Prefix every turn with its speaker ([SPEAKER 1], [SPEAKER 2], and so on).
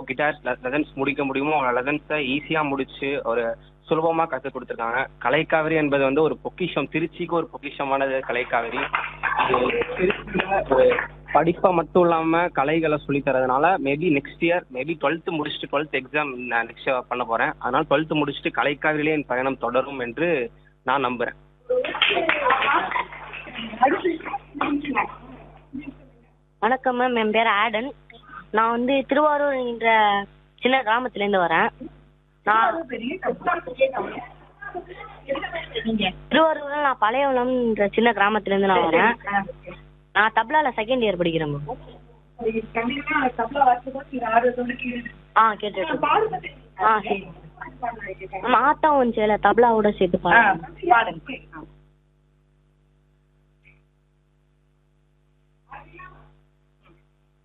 [SPEAKER 1] guitar lessons முடிக்க முடியுமோ அவங்க லெசன்ஸை ஈஸியா முடிச்சு ஒரு சுலபமா கற்றுக் கொடுத்துருக்காங்க கலைக்காவிரி என்பது வந்து ஒரு பொக்கிஷம் திருச்சிக்கு ஒரு பொக்கிஷமானது கலைக்காவிரி இது திருச்சியில ஒரு படிப்பை மட்டும் இல்லாம கலைகளை சொல்லி தரதுனால maybe next year maybe twelfth முடிச்சுட்டு டுவெல்த் எக்ஸாம் நான் நெக்ஸ்ட் இயர் பண்ண போறேன் அதனால டுவெல்த் முடிச்சுட்டு கலைக்காவிரியிலே என் பயணம் தொடரும் என்று நான் நம்புறேன்
[SPEAKER 2] வணக்கம் மேம் என் பேர் ஆடன் நான் வந்து திருவாரூர் என்ற சின்ன கிராமத்துலேருந்து வரேன் நான் திருவாரூர்ல நான் பழையவளம்ன்ற சின்ன கிராமத்துலேருந்து நான் வரேன் நான் தப்லால செகண்ட் இயர் படிக்கிறேன் மேம் ஆ கேட்டு ஆ சரி மேம் ஆத்தா ஒன் சேல தப்லாவோட சேர்த்து பாருங்க
[SPEAKER 3] பாடுங்க